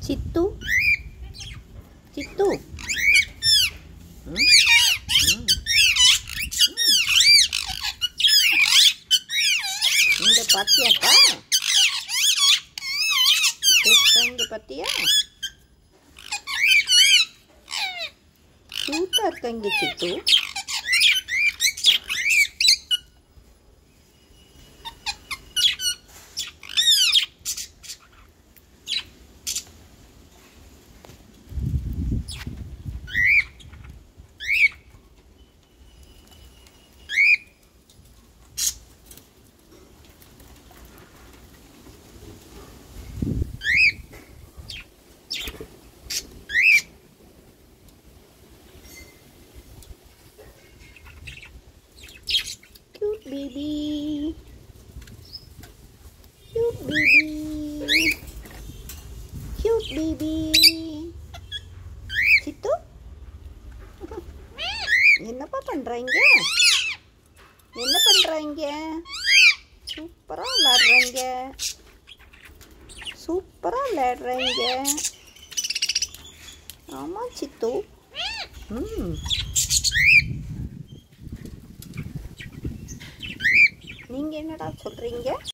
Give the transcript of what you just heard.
சித்து சித்து ம், ம், ம். இங்க பாத்தியாப்பா கிருஷ்ணா இங்க பாத்தியா கியூட்டா இருக்க இங்க சித்து Cute baby. Cute baby. Cute baby. சித்து என்னப்பா பண்றாங்க என்ன பண்றாங்க சூப்பரா விளையாடுறாங்க சூப்பரா விளையாடுறாங்க ஆமா சித்து ம் நீங்க என்னடா சொல்றீங்க